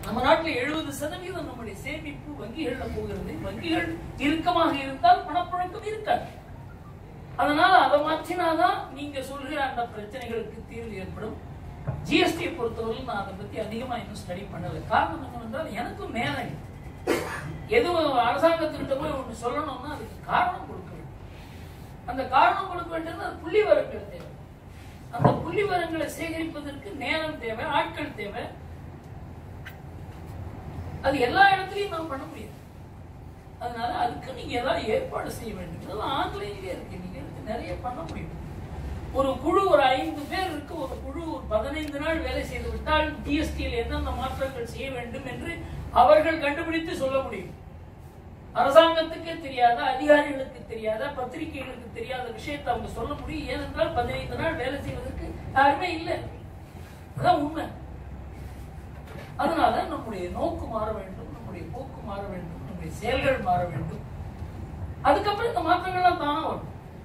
நம்ம நாட்டில் எழுபது சதவீதம் நம்முடைய சேமிப்பு வங்கிகள்ல போகிறது வங்கிகள் இறுக்கமாக இருந்தால் பணப்புழக்கம் இருக்காது அதனால அதை மாற்றினாதான் நீங்க சொல்கிற அந்த பிரச்சனைகளுக்கு தீர்வு ஏற்படும் ஜிஎஸ்டியை பொறுத்தவரையில் நான் அதை பத்தி அதிகமா இன்னும் ஸ்டடி பண்ணல காரணம் என்னவென்றால் எனக்கும் நேரம் இல்லை. எதுவும் அரசாங்கத்திட்ட போய் ஒண்ணு சொல்லணும்னா அதுக்கு காரணம் கொடுக்க வேண்டும் அந்த காரணம் கொடுக்க வேண்டியது அது புள்ளி வரங்கள் தேவை அந்த புள்ளி வரங்களை சேகரிப்பதற்கு நேரம் தேவை ஆட்கள் தேவை அது எல்லா இடத்துலயும் நாம் பண்ண முடியாது அதனால அதுக்கு நீங்க ஏதாவது ஏற்பாடு செய்ய வேண்டும் இதெல்லாம் ஆன்லைன்லயே இருக்கு நீங்க எடுத்து நிறைய பண்ண முடியும் ஒரு குழு ஒரு ஐந்து பேர் இருக்கு ஒரு குழு ஒரு பதினைந்து நாள் வேலை செய்து விட்டால் டிஎஸ்டியில் என்னென்ன மாற்றங்கள் செய்ய வேண்டும் என்று அவர்கள் கண்டுபிடித்து சொல்ல முடியும் அரசாங்கத்துக்கே தெரியாத அதிகாரிகளுக்கு தெரியாத பத்திரிகைகளுக்கு தெரியாத விஷயத்தை அவங்க சொல்ல முடியும் ஏனென்றால் பதினைந்து நாள் வேலை செய்வதற்கு யாருமே இல்லை அதான் உண்மை அதனால நம்முடைய நோக்கு மாற வேண்டும் நம்முடைய போக்கு மாற வேண்டும் நம்முடைய செயல்கள் மாற வேண்டும் அதுக்கப்புறம் இந்த மாற்றங்கள்லாம் தானா வரும்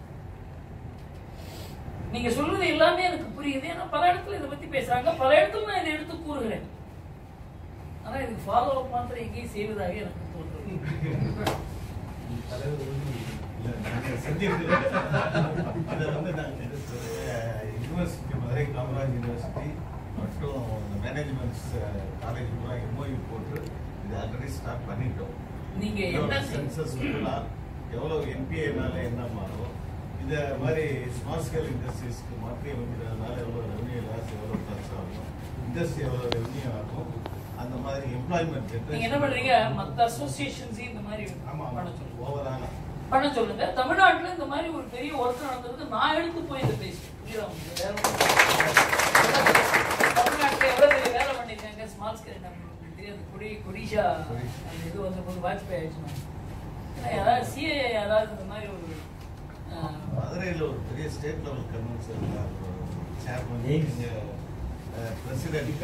நீங்க சொல்றது எல்லாமே எனக்கு புரியுது ஏன்னா பல இடத்துல இதை பத்தி பேசுறாங்க பல இடத்துல நான் இதை எடுத்து கூறுகிறேன் ஆனா இதுக்கு ஃபாலோ அப் மாத்திரம் எங்கேயும் செய்வதாக எனக்கு தோன்றும் தலைவர் வந்து இல்ல, நாங்க செஞ்சிருக்கிறோம். இதை வந்து நாங்க யூனிவர்சிட்டி மதுரை காமராஜ் யூனிவர்சிட்டி மற்றும் மேனேஜ்மெண்ட்ஸ் காலேஜ் கூட எம்ஓயு போட்டு இது ஆல்ரெடி ஸ்டார்ட் பண்ணிட்டோம் நீங்க என்ன செஞ்சு- சக்சஸ்ஃபுல்லா எவ்வளவு என்பிஏனால என்ன மாறும் இந்த மாதிரி ஸ்மால் ஸ்கேல் இண்டஸ்ட்ரீஸ்க்கு மாற்றி அமைக்கிறதுனால எவ்வளவு ரெவன்யூ லாஸ் எவ்வளவு ப்ளஸ் ஆகும் இண்டஸ்ட்ரி எவ்வளவு ரெவன்யூ ஆகும் அந்த மாதிரி எம்ப்ளாய்மெண்ட் நீங்க என்ன பண்றீங்க மத்த அசோசியேஷன்ஸ் இந்த மாதிரி ஆமா பண்ண சொல்லுங்க ஓவராலா பண்ண சொல்லுங்க தமிழ்நாட்டுல இந்த மாதிரி ஒரு பெரிய ஒர்க் நடந்திருக்கு நான் எடுத்து போய் இதை பேசுறேன் புரியுதா உங்களுக்கு? வேற ஒண்ணும் இல்ல. தமிழ்நாட்டுல எவ்வளவு பெரிய வேலை பண்ணிருக்காங்க ஸ்மால் ஸ்கேல் தெரியாது கொடி கொடிஷா அந்த இது வந்த போது வாஜ்பாய் ஆயிடுச்சு ஏன்னா யாராவது சிஏ யாராவது இந்த மாதிரி ஒரு ஆஹ், மதுரையில் ஒரு பெரிய state level convention chairman president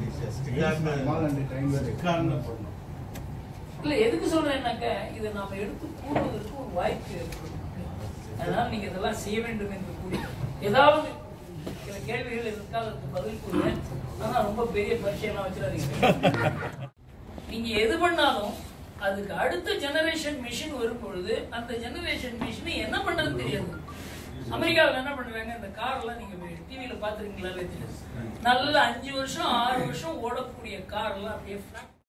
ஸ்டிகான்னு பண்ணோம் இல்ல எதுக்கு சொல்றேன்னாக்க இதை நாம எடுத்து கூறுவதற்கு ஒரு வாய்ப்பு ஏற்படும் அதனால நீங்க இதெல்லாம் செய்ய வேண்டும் என்று கூறி ஏதாவது சில கேள்விகள் இருக்கால் அதுக்கு பதில் கூறுவேன் ஆனா ரொம்ப பெரிய பரிசையெல்லாம் வச்சிடாதீங்க நீங்க எது பண்ணாலும் அதுக்கு அடுத்த ஜெனரேஷன் மிஷின் வரும் பொழுது அந்த ஜெனரேஷன் மிஷினை என்ன பண்றதுன்னு தெரியாது அமெரிக்காவில் என்ன பண்றாங்க இந்த கார்லாம் நீங்க டிவியில பாத்துருக்கீங்களா தெரியாது நல்ல அஞ்சு வருஷம் ஆறு வருஷம் ஓடக்கூடிய கார்லாம் அப்படியே flat